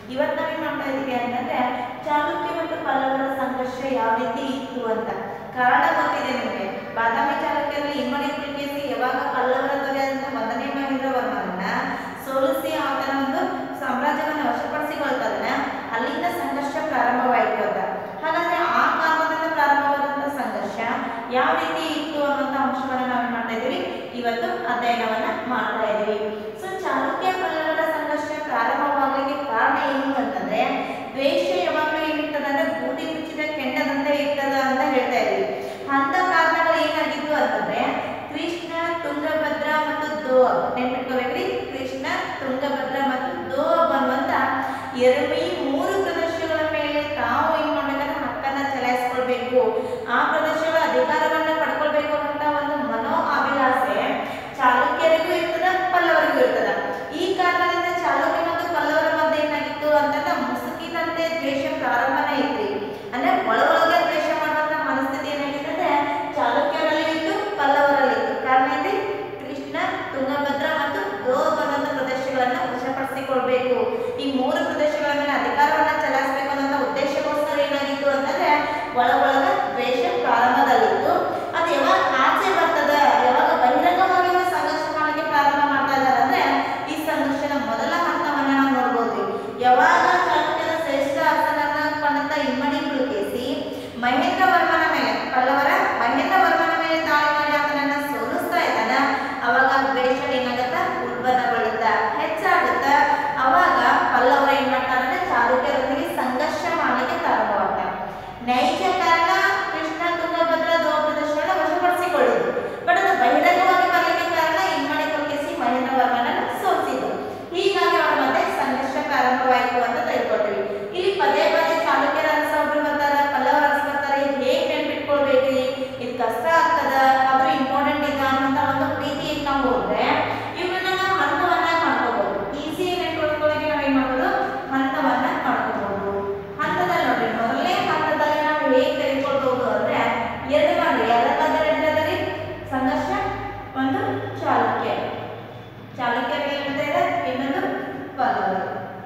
ಇವತ್ತು ನಾವೇನ್ ಮಾಡ್ತಾ ಇದೀವಿ ಅಂತಂದ್ರೆ ಚಾಲುಕ್ಯ ಮತ್ತು ಪಲ್ಲವರ ಸಂಘರ್ಷ ಯಾವ ರೀತಿ ಇತ್ತು ಅಂತ ಕಾರಣ ಗೊತ್ತಿದೆ ನಿಮಗೆ ಬಾದಾಮಿ ಚಾಲುಕ್ಯರಲ್ಲಿ ಇಮ್ಮಡಿ ಪುಲಿಕೇಸಿ ಯಾವಾಗ ಪಲ್ಲವರ ದೊರೆಯಾದಂತಹ ಮೊದಲನೇ ಮಹೇಂದ್ರ ವರ್ಮನನ್ನ ಸೋಲಿಸಿ ಆತನ ಒಂದು ಸಾಮ್ರಾಜ್ಯವನ್ನ ವಶಪಡಿಸಿಕೊಳ್ತಾನೆ ಅಲ್ಲಿಂದ ಸಂಘರ್ಷ ಪ್ರಾರಂಭವಾಯಿತು ಅಂತ ಹಾಗಾದ್ರೆ ಆ ಕಾರಣದಿಂದ ಪ್ರಾರಂಭವಾದಂತಹ ಸಂಘರ್ಷ ಯಾವ ರೀತಿ ಇತ್ತು ಅನ್ನುವಂಥ ಅಂಶವನ್ನ ನಾವು ಮಾಡ್ತಾ ಇದೀವಿ ಇವತ್ತು ಅಧ್ಯಯನವನ್ನ ಮಾಡ್ತಾ ಇದೀವಿ ಸೊ ಚಾಲುಕ್ಯ ಪಲ್ಲವರ ಸಂಘರ್ಷ ಪ್ರಾರಂಭವಾಗಲಿಕ್ಕೆ ಕಾರಣ ಏನು ಅಂತಂದ್ರೆ ದ್ವೇಷ ಯಾವಾಗಲೂ ಏನಿರ್ತದೆ ಅಂದ್ರೆ ಬೂದಿ ಮುಚ್ಚಿದ ಕೆಂಡದಂತೆ ಇರ್ತದ ಅಂತ ಹೇಳ್ತಾ ಇದೀವಿ ಅಂತ ಕಾರಣಗಳು ಏನಾಗಿತ್ತು ಅಂತಂದ್ರೆ ಕೃಷ್ಣ ತುಂಗಭದ್ರ ಮತ್ತು ದೋಅಬ್ ನೆನ್ಪಿಟ್ಕೋಬೇಕ್ರಿ ಕೃಷ್ಣ ತುಂಗಭದ್ರ ಮತ್ತು ದೋಅಬ್ ಅನ್ನುವಂತ ಎರಡು ಈ ಮೂರು ಪ್ರದೇಶಗಳ ಮೇಲೆ ತಾವು ಏನ್ ಮಾಡ್ಬೇಕಂದ್ರೆ ಹಕ್ಕನ್ನ ಚಲಾಯಿಸ್ಕೊಳ್ಬೇಕು ಆ ಪ್ರದೇಶಗಳ ಅಧಿಕಾರವನ್ನ ಪಡ್ಕೊಳ್ಬೇಕು ಅಂತ ಒಂದು ಮನೋ ಅಭಿಲಾಷೆ ಚಾಲುಕ್ಯರಿಗೂ ಇರ್ತದ ಪಲ್ಲವರಿಗೂ ಇರ್ತದ ಈ ಕಾರಣದಿಂದ ಚಾಲುಕ್ಯ ಮತ್ತು ಪಲ್ಲವರ ಮಧ್ಯೆ ಏನಾಗಿತ್ತು ಅಂತಂದ್ರೆ ಮುಸುಕಿನಂತೆ ದ್ವೇಷ ಪ್ರಾರಂಭನೇ ಇತ್ತು ಅಂದ್ರೆ ಒಳಗೊಳಗೆ ದ್ವೇಷ ಮಾಡುವಂತ ಮನಸ್ಥಿತಿ ಏನಾಗಿತ್ತು ಅಂದ್ರೆ ಚಾಲುಕ್ಯರಲ್ಲಿ ಇತ್ತು ಪಲ್ಲವರಲ್ಲಿ ಇತ್ತು ಕಾರಣ ಇದೆ ಕೃಷ್ಣ ತುಂಗಭದ್ರ ಮತ್ತು ಗೋವಾ ಅನ್ನೋ ಪ್ರದೇಶಗಳನ್ನ ವಶಪಡಿಸಿಕೊಳ್ಬೇಕು ಈ ಮೂರು ಪ್ರದೇಶಗಳ ಮೇಲೆ ಅಧಿಕಾರವನ್ನ ಚಲಾಯಿಸಬೇಕು ಅನ್ನೋ ಉದ್ದೇಶಕ್ಕೋಸ್ಕರ ಏನಾಗಿತ್ತು ಅಂತಂದ್ರೆ ಒಳ ಒಳಗ ದ್ವೇಷ ಪ್ರಾರಂಭದಲ್ಲಿತ್ತು ಅದು ಯಾವಾಗ ಆಚೆ ಬರ್ತದ ಯಾವಾಗ ಬಹಿರಂಗವಾಗಿ ಒಂದು ಸಂಘರ್ಷ ಮಾಡಲಿಕ್ಕೆ ಪ್ರಾರಂಭ ಮಾಡ್ತಾ ಇದ್ದಾರೆ ಅಂದ್ರೆ ಈ ಸಂಘರ್ಷದ ಮೊದಲ ಹಂತವನ್ನ ನಾವು ನೋಡ್ಬೋದು ಯಾವಾಗ ಚಾಲುಕ್ಯರ ಶ್ರೇಷ್ಠ ಅರಸನನ್ನ ಕೊಂಡಂತ ಇಮ್ಮಡಿ ಪುಲಕೇಸಿ ಮಹೇಂದ್ರ ವರ್ಮನ ಮೇಲೆ ಪಲ್ಲವರ ಮಹೇಂದ್ರ ವರ್ಮನ ಮೇಲೆ ದಾಳಿ ಮಾಡಿ ಆತನನ್ನ ಸೋಲಿಸ್ತಾ ಇದ್ದಾನ ಅವಾಗ ದ್ವೇಷ ಏನಾಗತ್ತ ಉಲ್ಬಣಗೊಳ್ಳುತ್ತ ಹೆಚ್ಚಾಗುತ್ತ ಅವಾಗ ಪಲ್ಲವರು ಏನ್ ಮಾಡ್ತಾರಂದ್ರೆ ಚಾಲುಕ್ಯರೊಂದಿಗೆ ಸಂಘರ್ಷ ಮಾಡಲಿಕ್ಕೆ ಪ್ರಾರಂಭವಾಗ್ತಾರೆ ನೈಜ ಕಾರಣ ಕೃಷ್ಣ ತುಂಗಭದ್ರ ದೋಹ ಪ್ರದೇಶಗಳನ್ನ ವಶಪಡಿಸಿಕೊಳ್ಳುವುದು ಬಟ್ ಅದು ಬಹಿರಂಗವಾಗಿ ಬರಲಿಕ್ಕೆ ಕಾರಣ ಇಮ್ಮಡಿ ಪುಲಕೇಸಿ ಮಹೇಂದ್ರ ವರ್ಮನನ್ನ ಸೋಲಿಸಿದ್ರು ಹೀಗಾಗಿ ಅವರ ಮಧ್ಯೆ ಸಂಘರ್ಷ ಪ್ರಾರಂಭವಾಯಿತು ಅಂತ ತಿಳ್ಕೊಳ್ತೀವಿ ಇಲ್ಲಿ ಪದೇ ಪದೇ ಚಾಲುಕ್ಯರ ಅರಸ ಒಬ್ರು ಬರ್ತಾರ ಪಲ್ಲವರ ಅರಸ ಬರ್ತಾರೆ ಇದು ಹೇಗೆ ನೆನ್ಪಿಟ್ಕೊಳ್ಬೇಕ್ರಿ ಇದು ಕಷ್ಟ ಆಗ್ತದ ಆದ್ರೂ ಇಂಪಾರ್ಟೆಂಟ್ ಇದೆ ಅನ್ನೋಂಥ ಒಂದು ಪ್ರೀತಿ ನಾವು ಹೋದ್ರೆ ಇವನ್ನ ನಾವು ಹಂತವನ್ನ ಮಾಡ್ಕೋಬಹುದು ಈಸಿ ನೆನ್ಪಿಟ್ಕೊಳ್ಳೋಕೆ ನಾವು ಏನ್ ಮಾಡ್ಬೋದು ಹಂತವನ್ನ ಮಾಡ್ಕೋಬಹುದು ಹಂತದಲ್ಲಿ ನೋಡ್ರಿ ಮೊದಲನೇ ಹಂತದಲ್ಲಿ ನಾವು ಹೇಗೆ ತೆಗೆದುಕೊಳ್ಬಹುದು ಅಂದ್ರೆ ಎರಡು ಮಾಡ್ರಿ ಯಾರ ಮಧ್ಯೆ ನಡೆದರಿ ಸಂಘರ್ಷ ಒಂದು ಚಾಲುಕ್ಯ ಚಾಲುಕ್ಯರಿಗೆ ಏನಿದೆ ಇನ್ನೊಂದು ಪಲ್ಲವರು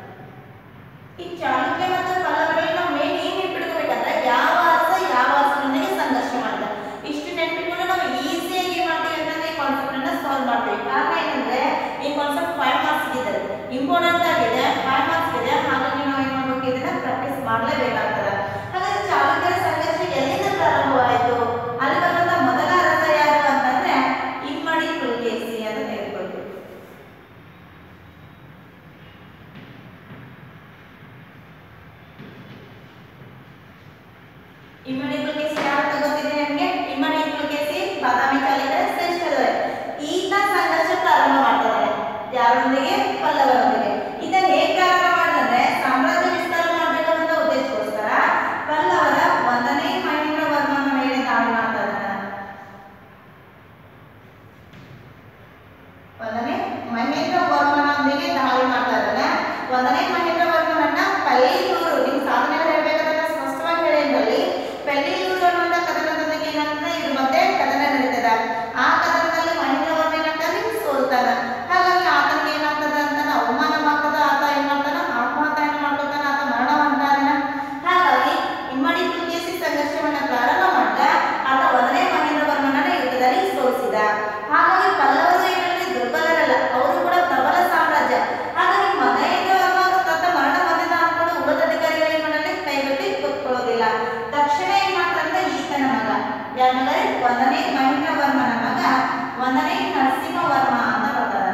ಈ ಚಾಲುಕ್ಯ ಮತ್ತು ಪಲ್ಲವರಲ್ಲಿ ನಾವು ಮೇನ್ ಏನ್ ನೆನ್ಪಿಟ್ಕೋಬೇಕಂದ್ರೆ ಯಾವ ಅರಸ ಯಾವ ಅರಸನೊಂದಿಗೆ ಸಂಘರ್ಷ ಮಾಡಿದ ಇಷ್ಟು ನೆನ್ಪಿಟ್ಕೊಂಡು ನಾವು ಈಸಿಯಾಗಿ ಏನ್ ಮಾಡ್ತೀವಿ ಅಂತಂದ್ರೆ ಈ ಕಾನ್ಸೆಪ್ಟ್ ಅನ್ನ ಸಾಲ್ವ್ ಮಾಡ್ತೀವಿ ಕಾರಣ ಏನಂದ್ರೆ ಈ ಕಾನ್ಸೆಪ್ಟ್ ಫೈವ್ ಮಾರ್ಕ್ಸ್ ಇದೆ ಇಂಪಾರ್ಟೆಂಟ್ ಆಗಿದೆ ಫೈವ್ ಮಾರ್ಕ್ಸ್ ಇದೆ ಹಾಗಾಗಿ ನಾವು ಏನ್ ಮಾಡ್ಬೇಕು ಇದನ್ನ ಪ್ರಾಕ್ಟೀಸ್ ಮಾಡಲೇಬೇಕಾಗ್ತದೆ ಹಾಗಾದ್ರೆ ಚಾಲುಕ್ಯರ ಸಂಘರ್ಷ ಎಲ್ಲಿಂದ ಪ್ರಾರಂಭವಾಯಿತು ಅಲ್ಲಿ ಬರುವಂತ ಮೊದಲ ಅರಸ ಯಾರು ಅಂತಂದ್ರೆ ಇಮ್ಮಡಿ ಪುಲಕೇಸಿ ಅಂತ ತೆಗೆದುಕೊಳ್ತೀವಿ ಇಮ್ಮಡಿ ಪುಲಕೇಸಿ ಯಾರು ಅಂತ ಗೊತ್ತಿದೆ ನಿಮಗೆ ಇಮ್ಮಡಿ ಪುಲಕೇಸಿ ಬಾದಾಮಿ ಚಾಲುಕ್ಯರ ಶ್ರೇಷ್ಠ ದೊರೆ ಈತ ಸಂಘರ್ಷ ಪ್ರಾರಂಭ ಮಾಡ್ತಾರೆ ಯಾರೊಂದಿಗೆ ಪಲ್ಲವರೊಂದಿಗೆ ಇದನ್ನ ಹೇಗೆ ಪ್ರಾರಂಭ ಮಾಡಿದ್ರೆ ಸಾಮ್ರಾಜ್ಯ ವಿಸ್ತಾರ ಮಾಡಬೇಕು ಅನ್ನೋ ಉದ್ದೇಶಕ್ಕೋಸ್ಕರ ಪಲ್ಲವರ ಒಂದನೇ ಮಹೇಂದ್ರ ವರ್ಮನ ಮೇಲೆ ದಾಳಿ ಮಾಡ್ತಾ ಇದ್ದಾನೆ ಒಂದನೇ ಮಹೇಂದ್ರ ವರ್ಮನೊಂದಿಗೆ ದಾಳಿ ಮಾಡ್ತಾ ಇದ್ದಾನೆ ಒಂದನೇ ಮಹೇಂದ್ರ ವರ್ಮನನ್ನ ಪಲ್ಲೀಲೂರು ನಿಮ್ ಸಾಧನೆಗಳು ಹೇಳ್ಬೇಕಾದ್ರೆ ಸ್ಪಷ್ಟವಾಗಿ ಹೇಳಿದ್ರಲ್ಲಿ ಪಲ್ಲೀಲೂರು ಅನ್ನುವಂಥ ಕದನದೊಂದಿಗೆ ಏನಾಗ್ತದೆ ಇದ್ರ ಮಧ್ಯೆ ಕದನ ನಡೀತದ ಆ ಕದನದಲ್ಲಿ ಮಹೇಂದ್ರ ವರ್ಮ ಏನಾಗ್ತಾನೆ ಸೋಲ್ತಾನ ಹಾಗಾಗಿ ಆತನಿಗೆ ಏನಾಗ್ತದ ಅಂತ ಅವಮಾನವಾಗ್ತದ ಆತ ಏನ್ ಮಾಡ್ತಾನ ಆತ್ಮಹತ್ಯೆಯನ್ನು ಮಾಡ್ಕೊತಾನ ಆತ ಮರಣ ಹೊಂದಾನ ಹಾಗಾಗಿ ಇಮ್ಮಡಿ ಪುಲಕೇಸಿ ಸಂಘರ್ಷವನ್ನ ಪ್ರಾರಂಭ ಮಾಡ್ದ ಆತ ಒಂದನೇ ಮಹೇಂದ್ರ ವರ್ಮನನ್ನ ಯುದ್ಧದಲ್ಲಿ ಸೋಲಿಸಿದ ಹಾಗಾಗಿ ಪಲ್ಲವರು ಏನಲ್ಲಿ ದುರ್ಬಲರಲ್ಲ ಅವರು ಕೂಡ ಪ್ರಬಲ ಸಾಮ್ರಾಜ್ಯ ಹಾಗಾಗಿ ಮಹೇಂದ್ರ ವರ್ಮ ತನ್ನ ಮರಣ ಹೊಂದಿದ ಅನ್ಕೊಂಡು ಉಳಿದ ಅಧಿಕಾರಿಗಳು ಏನ್ ಮಾಡಲಿ ಕೈಗಟ್ಟಿ ಕೂತ್ಕೊಳ್ಳೋದಿಲ್ಲ ತಕ್ಷಣ ಏನ್ ಮಾಡ್ತಾರಂದ್ರೆ ಈತನ ಮಗ ಯಾರ ಮಗ ಒಂದನೇ ಮಹೇಂದ್ರ ವರ್ಮನ ಮಗ ಒಂದನೇ ನರಸಿಂಹ ವರ್ಮ ಅಂತ ಬರ್ತಾರೆ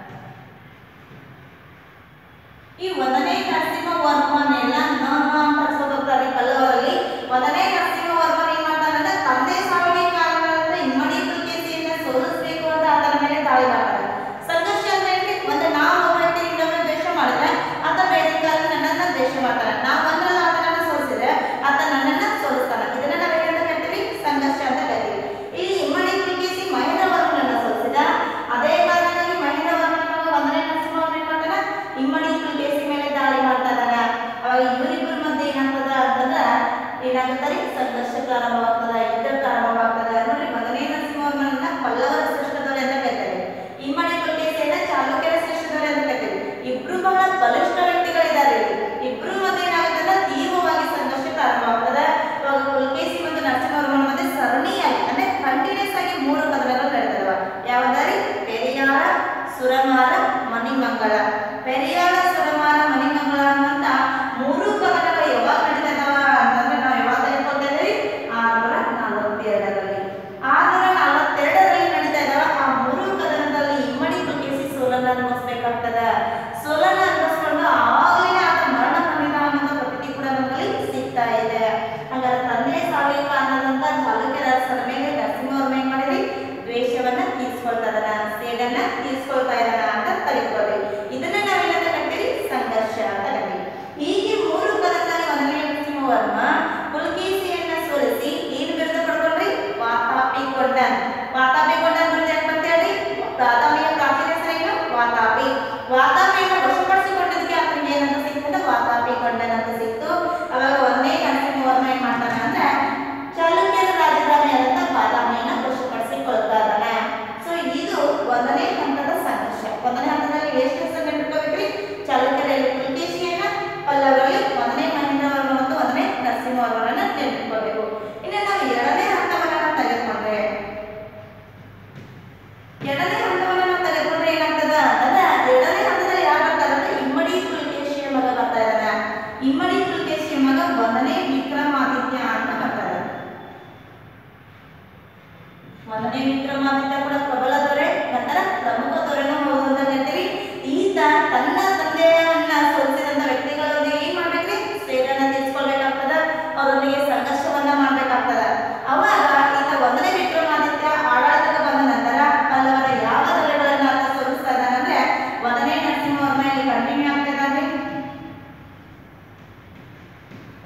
ಈ ಒಂದನೇ ನರಸಿಂಹ ವರ್ಮನೆಲ್ಲ ನ ನ ಅಂತ ಹಚ್ಕೊಂಡು ಹೋಗ್ತಾರೆ ಪಲ್ಲವರಲ್ಲಿ ಒಂದನೇ ನರಸಿಂಹ ವರ್ಮನ್ ಏನ್ ಮಾಡ್ತಾನಂದ್ರೆ ತಂದೆ ಸಾವಿಗೆ ಕಾರಣವಾದ ಇಮ್ಮಡಿ ಪುಲಕೇಸಿಯನ್ನ ಸೋಲಿಸಬೇಕು ಅಂತ ಆತನ ಮೇಲೆ ದಾಳಿ ಮಾಡ್ತಾರೆ ಸಂಘರ್ಷ ಅಂದ್ರೆ ಏನ್ರಿ? ಒಂದು ನಾವು ಒಬ್ಬ ವ್ಯಕ್ತಿ ಇನ್ನೊಬ್ಬನ ದ್ವೇಷ ಮಾಡಿದ್ರೆ ಆತ ಬೇರೆಗಾರ ನನ್ನನ್ನ ದ್ವೇಷ ಮಾಡ್ತಾನೆ ನಾವು ಒಂದ್ರಲ್ಲ ಆತನನ್ನ ಸೋಲಿಸಿದ್ರೆ ಆತ ನನ್ನನ್ನ ಸೋಲಿಸ್ತಾನೆ ಇದನ್ನ ನಾವು ಏನಂತ ಕರಿತೀವಿ ಸಂಘರ್ಷ ಅಂತ ಕರಿತೀವಿ ಇಲ್ಲಿ ಇಮ್ಮಡಿ ಪುಲಕೇಸಿ ಮಹೇಂದ್ರ ವರ್ಮನನ್ನ ಸೋಲಿಸಿದ ಅದೇ ಕಾರಣಕ್ಕಾಗಿ ಮಹೇಂದ್ರ ವರ್ಮನ ಮಗ ಒಂದನೇ ನರಸಿಂಹ ವರ್ಮ ಏನ್ ಮಾಡ್ತಾನ ಇಮ್ಮಡಿ ಪುಲಕೇಸಿ ಮೇಲೆ ದಾಳಿ ಮಾಡ್ತಾ ಇದ್ದಾನ ಅವಾಗ ಇವರಿಬ್ಬರ ಮಧ್ಯೆ ಏನಾಗ್ತದ ಅಂತಂದ್ರ ಏನಾಗುತ್ತಾರೆ ಸಂಘರ್ಷ ಪ್ರಾರಂಭವಾಗ್ತದ ಯುದ್ಧ ಪ್ರಾರಂಭವಾಗ್ತದ ನೋಡಿ ಮೊದಲನೇ ನರಸಿಂಹವರ್ಮನನ್ನ ಪಲ್ಲವರ ಶ್ರೇಷ್ಠದವರೇ ಅಂತ ಕರೀತಾರೆ ಇಮ್ಮಡಿ ಪುಲಕೇಸಿಯನ್ನ ಚಾಲುಕ್ಯರ ಶ್ರೇಷ್ಠದವರೇ ಅಂತ ಕರೀತೀವಿ ಇಬ್ರು ಬಹಳ ಬಲಿಷ್ಠ ವ್ಯಕ್ತಿಗಳಿದ್ದಾರೆ ಇಲ್ಲಿ.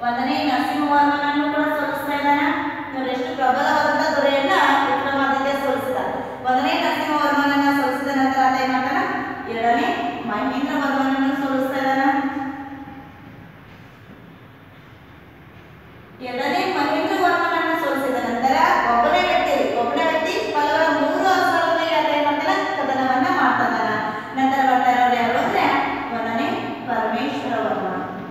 ಒಂದನೇ ನರಸಿಂಹವರ್ಮನನ್ನು ಕೂಡ ಸೋಲಿಸ್ತಾ ಇದ್ದಾನೆ ನೋಡಿ ಎಷ್ಟು ಪ್ರಬಲವಾದಂತ ದೊರೆಯನ್ನ ವಿಕ್ರಮಾದಿತ್ಯ ಸೋಲಿಸಿದ ಒಂದನೇ ನರಸಿಂಹವರ್ಮನನ್ನ ಸೋಲಿಸಿದ ನಂತರ ಆತ ಏನ್ ಮಾಡ್ತಾನ ಎರಡನೇ ಮಹೇಂದ್ರ ವರ್ಮನನ್ನು ಸೋಲಿಸ್ತಾ ಇದ್ದಾನ ಎರಡನೇ ಮಹೇಂದ್ರ ವರ್ಮನನ್ನ ಸೋಲಿಸಿದ ನಂತರ ಒಬ್ಬನೇ ವ್ಯಕ್ತಿ ಒಬ್ಬನೇ ವ್ಯಕ್ತಿ ಪಲ್ಲವರ ಮೂರು ಅಸ್ತ್ರಗಳಿಗೆ ಆತ ಏನ್ ಮಾಡ್ತಾನ ಕದನವನ್ನ ಮಾಡ್ತಾನ ನಂತರ ಬರ್ತಾ ಇರೋರು ಯಾರು ಅಂದ್ರೆ ಒಂದನೇ ಪರಮೇಶ್ವರ ವರ್ಮ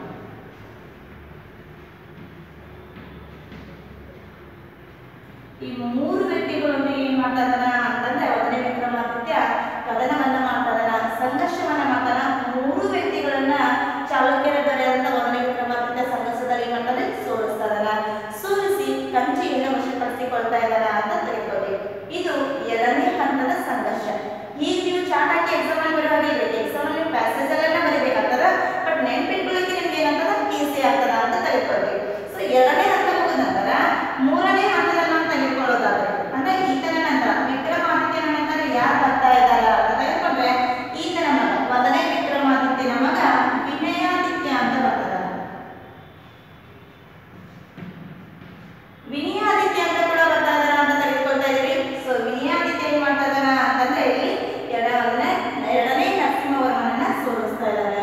ಈ ಮೂರು ವ್ಯಕ್ತಿಗಳೊಂದಿಗೆ ಏನ್ ಮಾಡ್ತಾ ಇದ್ದಾನ ಅಂತಂದ್ರೆ ಒಂದನೇ ವಿಕ್ರಮಾದಿತ್ಯ ಕದನವನ್ನ ಮಾಡ್ತಾ ಇದ್ದಾನ ಸಂಘರ್ಷವನ್ನ ಮಾಡ್ತಾನ ಮೂರು ವ್ಯಕ್ತಿಗಳನ್ನ ಚಾಲುಕ್ಯರ ದೊರೆಯಾದಂತ ಒಂದನೇ ವಿಕ್ರಮಾದಿತ್ಯ ಸಂಘರ್ಷದಲ್ಲಿ ಏನ್ ಮಾಡ್ತಾನೆ ಸೋಲಿಸ್ತಾ ಇದ್ದಾನ ಸೋಲಿಸಿ ಕಂಚಿಯನ್ನು ವಶಪಡಿಸಿಕೊಳ್ತಾ ಇದ್ದಾನ ಅಂತ ತಿಳ್ಕೊಳ್ಳಿ ಇದು ಎರಡನೇ ಹಂತದ ಸಂಘರ್ಷ ಈಗ ನೀವು ಚಾರ್ಟ್ ಹಾಕಿ ಎಕ್ಸಾಮ್ ಅಲ್ಲಿ ಬರುವಾಗ ಇರುತ್ತೆ ಎಕ್ಸಾಮ್ ಅಲ್ಲಿ ಪ್ಯಾಸೇಜ್ ಅಲ್ಲೆಲ್ಲ ಬರೀಬೇಕಾಗ್ತದ ಬಟ್ ನೆನ್ಪಿಟ್ಕೊಳ್ಳಿಕ್ಕೆ ನಿಮ್ಗೆ ಏನಂತದ ಈಸಿ ಆಗ್ತದ ಅಂತ ತಿಳ್ಕೊಳ್ಳಿ ಸೊ ಎರಡನೇ ಹಂತ ಮುಗಿದ ನಂತರ ಮೂರನೇ ಹಂತದಲ್ಲಿ ನಾವು ತೆಗೆದುಕೊಳ್ಳೋದಾದ್ರೆ ಅಂದ್ರೆ ಈತನ ನಂತರ ವಿಕ್ರಮಾದಿತ್ಯನ ನಂತರ ಯಾರು ಬರ್ತಾ ಇದ್ದಾರ ಅಂತ ತೆಗೆದುಕೊಂಡ್ರೆ ಈತನ ಮಗ ಮೊದಲನೇ ವಿಕ್ರಮಾದಿತ್ಯನ ಮಗ ವಿನಯಾದಿತ್ಯ ಅಂತ ಬರ್ತದ ವಿನಯಾದಿತ್ಯ ಅಂತ ಕೂಡ ಬರ್ತಾ ಇದಾರ ಅಂತ ತೆಗೆದುಕೊಳ್ತಾ ಇದೀವಿ ಸೊ ವಿನಯಾದಿತ್ಯ ಏನ್ ಮಾಡ್ತಾ ಇದಾರ ಅಂತಂದ್ರೆ ಇಲ್ಲಿ ಎರಡನೇ ಎರಡನೇ ನರಸಿಂಹವರ್ಮನನ್ನ ಸೋಲಿಸ್ತಾ ಇದ್ದಾರೆ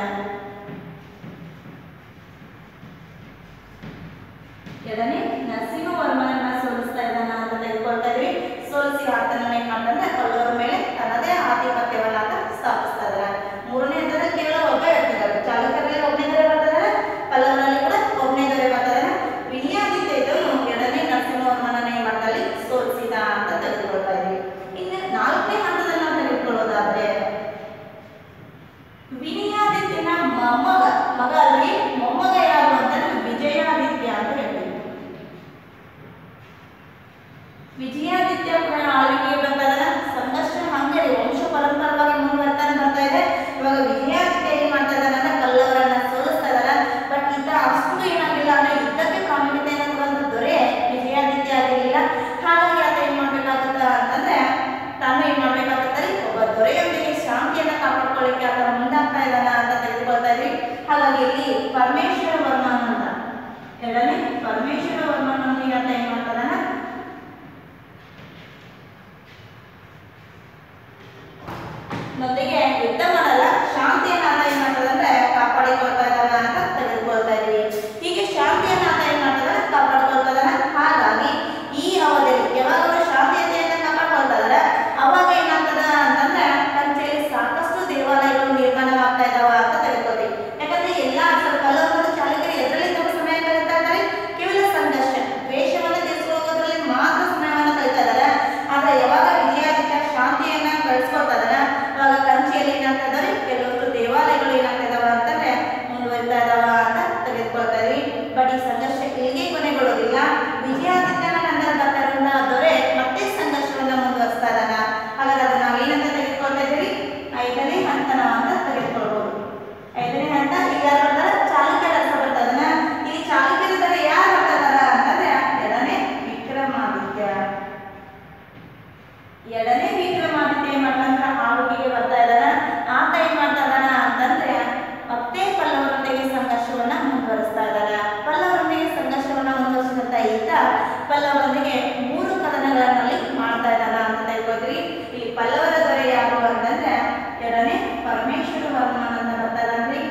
ಎರಡನೇ ನರಸಿಂಹವರ್ಮನನ್ನ ಸೋಲಿಸ್ತಾ ಇದ್ದಾನ ಅಂತ ತೆಗೆದುಕೊಳ್ತಾ ಇದ್ವಿ ಸೋಲಿಸಿ ಆತನನ್ನ ಏನ್ ಮಾಡ್ತಾನೆ ಪಲ್ಲವರ ಮೇಲೆ ತನ್ನದೇ ಆಧಿಪತ್ಯವನ್ನ ಆತ ಸ್ಥಾಪಿಸ್ತಾ ಇದ್ದಾನೆ ಮೂರನೇ ಹಂತದಲ್ಲಿ ಕೇವಲ ಒಬ್ಬ ವ್ಯಕ್ತಿಗಳು ಚಾಲಕರಲ್ಲಿ ಒಬ್ಬನೇ ದೊರೆ ಬರ್ತಾರೆ ಪಲ್ಲವರಲ್ಲಿ ಕೂಡ ಒಬ್ಬನೇ ದೊರೆ ಬರ್ತಾರೆ ವಿನಯಾದಿತ್ಯ ಇದನ್ನು ಎರಡನೇ ನರಸಿಂಹವರ್ಮನನ್ನ ಏನ್ ಮಾಡ್ತಾರೆ ಸೋಲಿಸಿದ ಅಂತ ತೆಗೆದುಕೊಳ್ತಾ ಇದ್ವಿ ಇನ್ನು ನಾಲ್ಕನೇ ಹಂತದಲ್ಲಿ ನಾವು ತೆಗೆದುಕೊಳ್ಳೋದಾದ್ರೆ ವಿನಯಾದಿತ್ಯನ ಮೊಮ್ಮಗ ಮಗ ಅಲ್ಲಿ ಮೊಮ್ಮಗ ಯಾರು ಅಂತಂದ್ರೆ ವಿಜಯಾದಿತ್ಯ ಅಂತ ಹೇಳ್ತೀವಿ ವಿಜಯಾದಿತ್ಯ ಕೂಡ ಆಳ್ವಿಕೆ ಬರ್ತಾ ಇದ್ದಾನೆ ಸಂಘರ್ಷ ಹಂಗೆ ವಂಶ ಪರಂಪರವಾಗಿ ಮುಂದುವರ್ತಾನೆ ಬರ್ತಾ ಇದೆ ಇವಾಗ ವಿಜಯಾದಿತ್ಯ ಏನ್ ಮಾಡ್ತಾ ಇದ್ದಾನೆ ಅಂದ್ರೆ ಕಲ್ಲವರನ್ನ ಸೋಲಿಸ್ತಾ ಇದ್ದಾನೆ ಬಟ್ ಈತ ಅಷ್ಟು ಏನಾಗಿಲ್ಲ ಅಂದ್ರೆ ಯುದ್ಧಕ್ಕೆ ಪ್ರಾಮುಖ್ಯತೆಯನ್ನು ಕೊಡುವಂತ ದೊರೆ ವಿಜಯಾದಿತ್ಯ ಆಗಿರಲಿಲ್ಲ ಹಾಗಾಗಿ ಆತ ಏನ್ ಮಾಡ್ಬೇಕಾಗುತ್ತ ಅಂತಂದ್ರೆ ತಾನು ಏನ್ ಮಾಡ್ಬೇಕಾಗುತ್ತೆ ಒಬ್ಬ ದೊರೆಯೊಂದಿಗೆ ಶಾಂತಿಯನ್ನ ಕಾಪಾಡ್ಕೊಳ್ಳಿಕ್ಕೆ ಆತ ಮುಂದಾಗ್ತಾ ಇದ್ದಾನ ಅಂತ ತೆಗೆದುಕೊಳ್ತಾ ಇದ್ವಿ ಹಾಗಾಗಿ ಇಲ್ಲಿ ಪರಮೇಶ್ವರ ವರ್ಮನ್ ಅಂತ ಎರಡನೇ ಪರಮೇಶ್ವರ ವರ್ಮನೊಂದಿಗೆ ಆತ ಏನ್ ಮಾಡ್ತಾನ ನೊಂದಿಗೆ ಯುದ್ಧ ಮಾಡಲ್ಲ ಶಾಂತಿಯನ್ನ ಆತ ಏನ್ ಮಾಡ್ತದಂದ್ರೆ ಕಾಪಾಡಿಕೊಳ್ತಾ ಇದ್ದಾನ ಅಂತ ತೆಗೆದುಕೊಳ್ತಾ ಇದೀವಿ ಹೀಗೆ ಶಾಂತಿಯನ್ನ ಆತ ಏನ್ ಮಾಡ್ತದಾನೆ ಕಾಪಾಡ್ಕೊಳ್ತಾ ಇದ್ದಾನೆ ಹಾಗಾಗಿ ಈ ಅವಧಿಯಲ್ಲಿ ಯಾವಾಗ ಅವರು ಶಾಂತಿಯತೆಯನ್ನ ಕಾಪಾಡ್ಕೊಳ್ತಾ ಇದಾರೆ ಅವಾಗ ಏನಾಗ್ತದ ಅಂತಂದ್ರೆ ಕಂಚೆಯಲ್ಲಿ ಸಾಕಷ್ಟು ದೇವಾಲಯಗಳು ನಿರ್ಮಾಣವಾಗ್ತಾ ಇದಾವ ಅಂತ ತೆಗೆದುಕೊಳ್ತೀವಿ ಯಾಕಂದ್ರೆ ಎಲ್ಲಾ ಸ್ವಲ್ಪ ಕಲ್ಲವರು ಚಾಲಕರು ಎದರಲ್ಲಿ ತಮ್ಮ ಸಮಯ ಕಳೀತಾ ಇದ್ದಾರೆ ಕೇವಲ ಸಂಘರ್ಷ ದ್ವೇಷವನ್ನ ತೀರಿಸಿಕೊಳ್ಳೋದ್ರಲ್ಲಿ ಮಾತ್ರ ಸಮಯವನ್ನ ಕಳೀತಾ ಇದ್ದಾರೆ ಆದ್ರೆ ಯಾವಾಗ ವಿಜಯಾದಿತ್ಯ ಶಾಂತಿಯನ್ನ ಕಳಿಸ್ಕೊಳ್ತಾ ಇದಾರೆ ಅವಾಗ ಕಂಚಿಯಲ್ಲಿ ಏನಾಗ್ತಾ ಇದಾವೆ ಕೆಲವೊಂದು ದೇವಾಲಯಗಳು ಏನಾಗ್ತಾ ಇದಾವ ಅಂತಂದ್ರೆ ಮುಂದುವರಿತಾ ಇದಾವ ಅಂತ ತೆಗೆದುಕೊಳ್ತಾ ಇದೀವಿ ಬಟ್ ಈ ಸಂಘರ್ಷ ಇಲ್ಲಿಗೆ ಕೊನೆಗೊಳ್ಳೋದಿಲ್ಲ ವಿಜಯಾದಿತ್ಯನ ನಂತರ ಬರ್ತಾ ಇರುವಂತಹ ದೊರೆ ಮತ್ತೆ ಸಂಘರ್ಷವನ್ನ ಮುಂದುವರಿಸ್ತಾ ಇದ್ದಾನ ಹಾಗಾದ್ರೆ ಅದನ್ನ ನಾವು ಏನಂತ ತೆಗೆದುಕೊಳ್ತಾ ಇದೀವಿ ಐದನೇ ಹಂತನ ಅಂತ ತೆಗೆದುಕೊಳ್ಬಹುದು ಐದನೇ ಹಂತ ಈಗ ಯಾರು ಬರ್ತಾರ ಚಾಲುಕ್ಯರ ರಸ ಬರ್ತಾ ಇದ್ದಾನ ಈ ಚಾಲುಕ್ಯರ ದೊರೆ ಯಾರು ಬರ್ತಾ ಇದಾರ ಅಂತಂದ್ರೆ ಎರಡನೇ ವಿಕ್ರಮಾದಿತ್ಯ ಎರಡನೇ ವಿಕ್ರಮಾದಿತ್ಯ ಏನ್ ಮಾಡ್ತಾನ ಆಳ್ವಿಕೆಗೆ ಬರ್ತಾ ಇದ್ದಾನ ಆತ ಏನ್ ಮಾಡ್ತಾ ಇದ್ದಾನ ಅಂತಂದ್ರೆ ಮತ್ತೆ ಪಲ್ಲವರೊಂದಿಗೆ ಸಂಘರ್ಷವನ್ನ ಮುಂದುವರಿಸ್ತಾ ಇದ್ದಾನ ಪಲ್ಲವರೊಂದಿಗೆ ಸಂಘರ್ಷವನ್ನ ಮುಂದುವರಿಸಿದಂತ ಈತ ಪಲ್ಲವರೊಂದಿಗೆ ಮೂರು ಕದನಗಳಲ್ಲಿ ಮಾಡ್ತಾ ಇದ್ದಾನ ಅಂತ ತಿಳ್ಕೊತೀವಿ ಇಲ್ಲಿ ಪಲ್ಲವರ ದೊರೆ ಯಾರು ಅಂತಂದ್ರೆ ಎರಡನೇ ಪರಮೇಶ್ವರ ವರ್ಮನ್ ಅಂತ ಬರ್ತಾ ಇದ್ದಾನ್ರಿ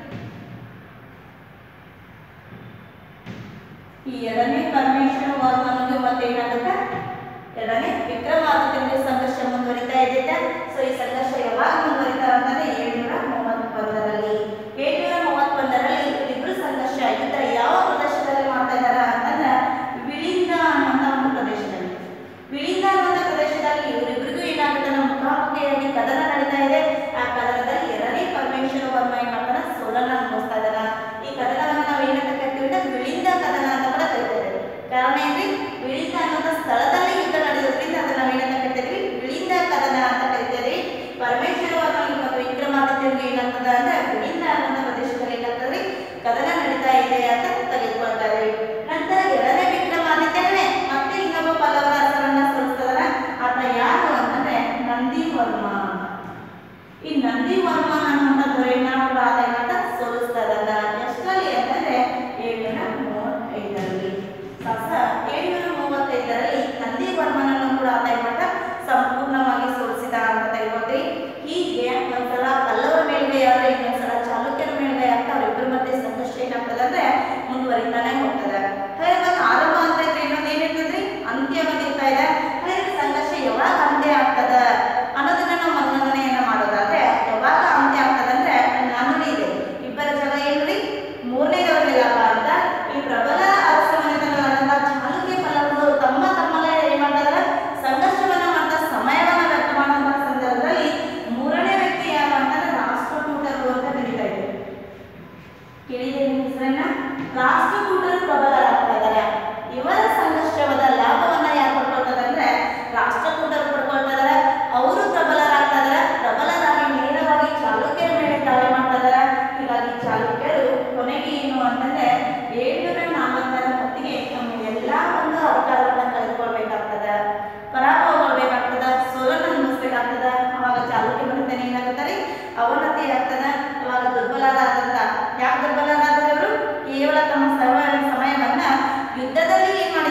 ಈ ಎರಡನೇ ಪರಮೇಶ್ವರ ವರ್ಮನಿಗೆ ಮತ್ತೆ ಏನಾಗುತ್ತೆ ಎರಡನೇ ವಿಕ್ರಮಾದಿತ್ಯನಿಗೆ ಸಂಘರ್ಷ ಮುಂದುವರಿತಾ ಇದೆ ಸೊ ಈ ಸಂಘರ್ಷ ಯಾವಾಗ ಮುಂದುವರಿತಾ ಅಂತಂದ್ರೆ ಏಳ್ನೂರ ಮೂವತ್ತೊಂದರಲ್ಲಿ ಏಳ್ನೂರ ಮೂವತ್ತೊಂದರಲ್ಲಿ ಇಬ್ರು ಸಂಘರ್ಷ ಯುದ್ಧ ಯಾವ ಪ್ರದೇಶದಲ್ಲಿ ಮಾಡ್ತಾ ಇದಾರ ಅಂತಂದ್ರೆ ವಿಳಿಂದ ಅನ್ನುವಂತ ಒಂದು ಪ್ರದೇಶದಲ್ಲಿ ವಿಳಿಂದ ಅನ್ನುವಂತ ಪ್ರದೇಶದಲ್ಲಿ ಇವರಿಬ್ಬರಿಗೂ ಏನಾಗುತ್ತೆ ನಮ್ಮ ಮುಖಾಮುಖಿಯಾಗಿ ಕದನ ನಡೀತಾ ಇದೆ ಆ ಕದನದಲ್ಲಿ ಎರಡನೇ ಪರಮೇಶ್ವರ ವರ್ಮ ಏನ್ ಮಾಡ್ತಾನ ಸೋಲನ ಅನುಭವಿಸ್ತಾ ಇದ್ದಾನ ಈ ಕದನವನ್ನ ನಾವು ಏನಂತ ಕರಿತೀವಿ ಅಂದ್ರೆ ವಿಳಿಂದ ಕದನ ಅಂತ ಕೂಡ ಕರಿತೇವೆ ಕಾರಣ ಏನ್ರಿ ವಿಳಿಂದ ಅನ್ನೋದ ಸ್ಥಳದಲ್ಲಿ ಯುದ್ಧ ನಡೆಯೋದ್ರಿಂದ ಅದನ್ನ ನಾವು ಏನಂತ ಕರಿತೀವಿ ವಿಳಿಂದ ಕದನ ಅಂತ ಕರಿತೇವೆ ಪರಮೇಶ್ವರ ವರ್ಮನಿಗೆ ಮತ್ತು ವಿಕ್ರಮಾದಿತ್ಯನಿಗೆ ಏನಾಗ್ತದ ಅಂದ್ರೆ ವಿಳಿಂದ ಅನ್ನೋದ ಪ್ರದೇಶದಲ್ಲಿ ಏನಾಗ್ತದ್ರಿ ಕದನ ನಡೀತಾ ಇದೆ ಅಂತ ತೆಗೆದುಕೊಳ್ತಾ ಇದೀವಿ ನಂತರ ಎರಡನೇ ವಿಕ್ರಮಾದಿತ್ಯನೇ ಮತ್ತೆ ಇನ್ನೊಬ್ಬ ಪಲ್ಲವರ ಹೆಸರನ್ನ ಸಲ್ಲಿಸ್ತದನ ಆತ ಯಾರು ಅಂತಂದ್ರೆ ನಂದಿ ವರ್ಮ ಈ ನಂದಿ ವರ್ಮ ಅನ್ನುವಂಥ ದೊರೆಯನ್ನ ಕೂಡ ಆತ ಏನಂತ ಸೋಲಿಸ್ತಾ ಇದ್ದಾನ ಎಷ್ಟರಲ್ಲಿ ಅಂತಂದ್ರೆ ಏಳ್ನೂರ ಕೇಳಿದೆ ನಿಮ್ಮ ಹೆಸರನ್ನ ರಾಷ್ಟ್ರಕೂಟರು ಪ್ರಬಲರಾಗ್ತಾ ಇದ್ದಾರೆ ಇವರ ಸಂಘರ್ಷವಾದ ಲಾಭವನ್ನ ಯಾರು ಪಡ್ಕೊಳ್ತಾರೆ ಅಂದ್ರೆ ರಾಷ್ಟ್ರಕೂಟರು ಪಡ್ಕೊಳ್ತಾ ಇದ್ದಾರೆ ಅವರು ಪ್ರಬಲರಾಗ್ತಾ ಇದ್ದಾರೆ ಪ್ರಬಲರಾಗಿ ನೇರವಾಗಿ ಚಾಲುಕ್ಯರ ಮೇಲೆ ದಾಳಿ ಮಾಡ್ತಾ ಇದ್ದಾರೆ ಹೀಗಾಗಿ ಚಾಲುಕ್ಯರು ಕೊನೆಗೆ ಏನು ಅಂತಂದ್ರೆ ಏಳ್ನೂರ ನಾಲ್ವತ್ತರ ಹೊತ್ತಿಗೆ ನಮ್ಮ ಎಲ್ಲಾ ಒಂದು ಅಧಿಕಾರವನ್ನ ಕಳೆದುಕೊಳ್ಬೇಕಾಗ್ತದೆ ಪರಾಭವಗೊಳ್ಬೇಕಾಗ್ತದ ಸೋಲನ್ನು ಅನುಭವಿಸ್ಬೇಕಾಗ್ತದ ಅವಾಗ ಚಾಲುಕ್ಯ ಬರ್ತೇನೆ ಏನಾಗುತ್ತಾರೆ ಅವನತಿ ಆಗ್ತದ ಅವಾಗ ದುರ್ಬಲರಾದಂತ ಯಾಕೆ ದುರ್ಬಲರಾದ್ರೆ ಅವರು ಕೇವಲ ತಮ್ಮ ಸರ್ವ ಸಮಯವನ್ನ ಯುದ್ಧದಲ್ಲಿ ಏನ್